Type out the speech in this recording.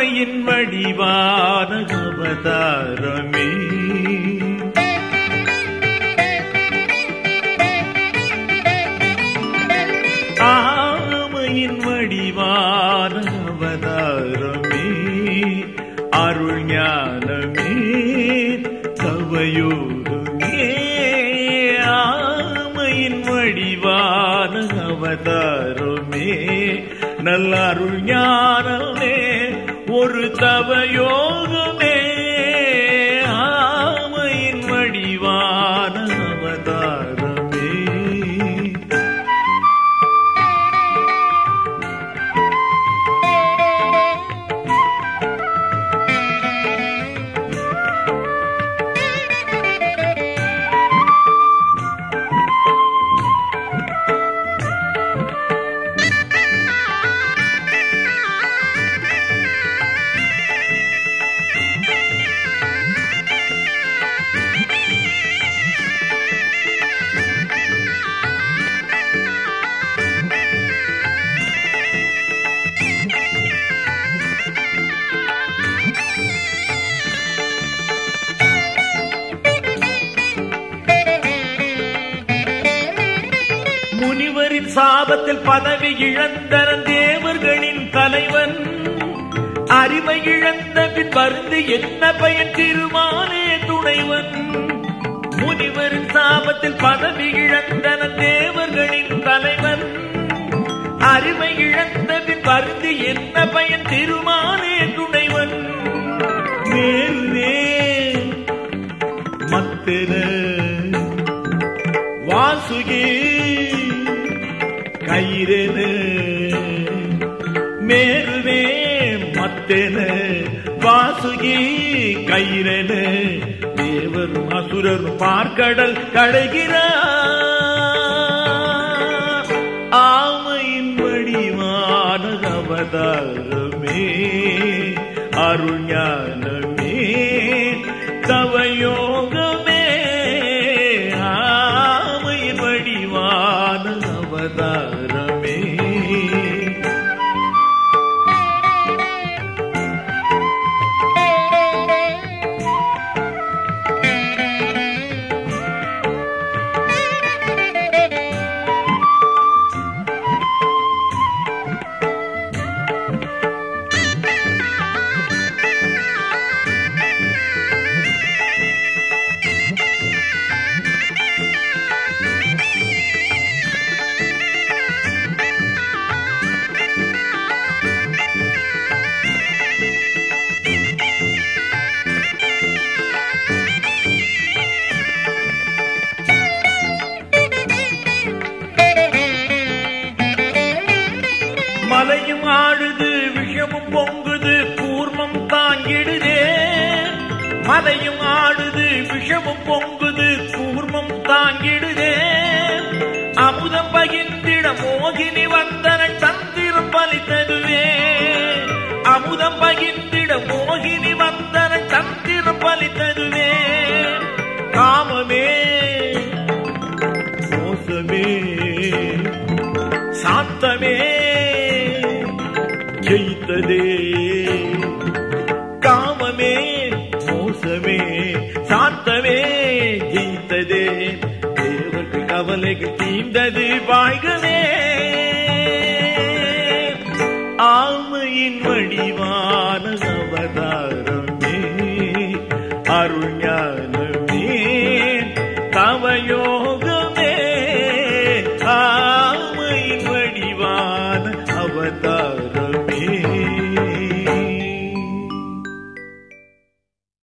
ஆமையின் வடிவான அவதாரமே ஆமையின் வடிவான அவதாரமே அருள் ஞானமே தவயோகமே ஆமையின் வடிவான அவதாரமே நல்ல அருள் ஞானமே ஒரு தவயோகமே ஆமையின் வடிவான அவதாரமே முனிவரின் சாபத்தில் பதவி இழந்தனன் தேவர்களின் தலைவன் அறிவை இழந்த பின் வருந்து என்ன பயன் திருமாலே துணைவன் முனிவரின் சாபத்தில் பதவி இழந்தனன் தேவர்களின் தலைவன் அறிவை இழந்த பின் வருந்து என்ன பயன் திருமாலே துணைவன் மேலே மத்திர வாசுகி கயிறென மேருவே மத்தென வாசுகி கயிறென தேவரும் அசுரரும் பார்க்கடல் கடைகிறார் ஆமையின் வடிவான அவதாரமே அருள் ஞானமே தவயோகமே ஆமையின் வடிவான அவதாரமே மலையும் ஆடுது விஷமும் பொங்குது கூர்மம் தாங்கிடுதே மலையும் ஆடுது விஷமும் பொங்குது கூர்மம் தாங்கிடுதே அமுதம் பகிர்ந்திட மோகினி வந்தன தந்திரம் பலித்ததுவே அமுதம் பகிர்ந்திட மோகினி வந்தன தந்திரம் பலித்ததுவே காமமே மோசமே சாந்தமே ஜெயித்ததே காமமே மோசமே சாந்தமே ஜெயித்ததே தேவர்கள் கவலைகள் தீர்ந்தது வாழ்கவே ஆமையின் வடிவான அவதாரமே அருள்